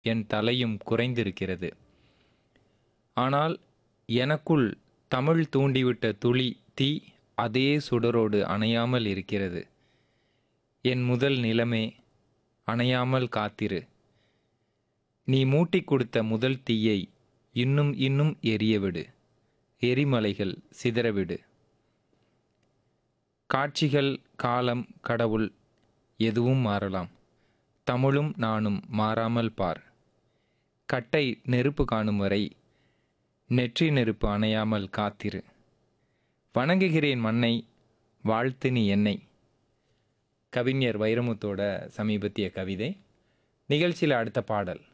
என் தலையும் குறைந்திருக்கிறது ஆனால் எனக்குள் தமிழ் தூண்டிவிட்ட துளி தீ அதே சுடரோடு அணையாமல் இருக்கிறது என் முதல் நிலமே அணையாமல் காத்திரு நீ மூட்டிக் கொடுத்த முதல் தீயை இன்னும் இன்னும் எரியவிடு எரிமலைகள் சிதறவிடு காட்சிகள் காலம் கடவுள் எதுவும் மாறலாம் தமிழும் நானும் மாறாமல் பார் கட்டை நெருப்பு காணும் வரை நெற்றி நெருப்பு அணையாமல் காத்திரு வணங்குகிறேன் மண்ணை வாழ்த்து நீ என்னை கவிஞர் வைரமுத்தோட சமீபத்திய கவிதை நிகழ்ச்சியில் அடுத்த பாடல்